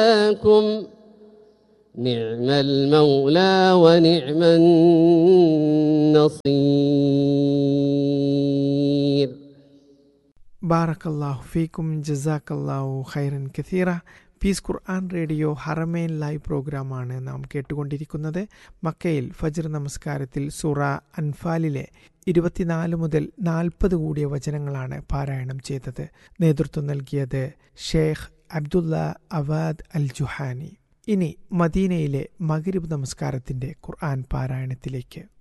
لكم نعم المولى ونعم النصير ബാറക്കല്ലാഹു ഫീക്കും ജസാക്കല്ലാഹു ഖൈറൻ കഥീറ പീസ് ഖുർആൻ റേഡിയോ ഹറമേൻ ലൈവ് പ്രോഗ്രാമാണ് നാം കേട്ടുകൊണ്ടിരിക്കുന്നത് മക്കയിൽ ഫജ്ർ നമസ്കാരത്തിൽ സുറ അൻഫാലിലെ ഇരുപത്തിനാല് മുതൽ നാൽപ്പത് കൂടിയ വചനങ്ങളാണ് പാരായണം ചെയ്തത് നേതൃത്വം നൽകിയത് Sheikh Abdullah Awad al Juhani ഇനി മദീനയിലെ മഗ്രിബ് നമസ്കാരത്തിന്റെ ഖുർആൻ പാരായണത്തിലേക്ക്